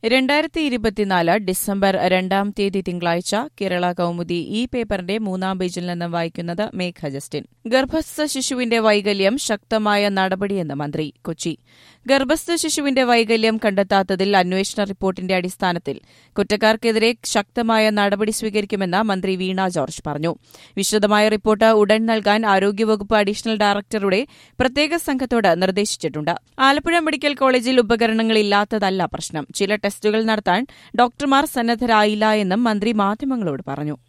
രണ്ടായിരത്തി ഇരുപത്തിനാല് ഡിസംബർ രണ്ടാം തീയതി തിങ്കളാഴ്ച കേരള കൌമുദി ഈ പേപ്പറിന്റെ മൂന്നാം പേജിൽ നിന്ന് വായിക്കുന്നത് മേഘ ജസ്റ്റിൻ ഗർഭസ്ഥ ശിശുവിന്റെ വൈകല്യം ശക്തമായ നടപടിയെന്ന് മന്ത്രി കൊച്ചി ഗർഭസ്ഥ ശിശുവിന്റെ വൈകല്യം കണ്ടെത്താത്തതിൽ അന്വേഷണ റിപ്പോർട്ടിന്റെ അടിസ്ഥാനത്തിൽ കുറ്റക്കാർക്കെതിരെ ശക്തമായ നടപടി സ്വീകരിക്കുമെന്ന് മന്ത്രി വീണ ജോർജ് പറഞ്ഞു വിശദമായ റിപ്പോർട്ട് ഉടൻ നൽകാൻ ആരോഗ്യവകുപ്പ് അഡീഷണൽ ഡയറക്ടറുടെ പ്രത്യേക സംഘത്തോട് നിർദ്ദേശിച്ചിട്ടുണ്ട് ആലപ്പുഴ മെഡിക്കൽ കോളേജിൽ ഉപകരണങ്ങളില്ലാത്തതല്ല പ്രശ്നം ചില ടെസ്റ്റുകൾ നടത്താൻ ഡോക്ടർമാർ സന്നദ്ധരായില്ല എന്നും മന്ത്രി മാധ്യമങ്ങളോട് പറഞ്ഞു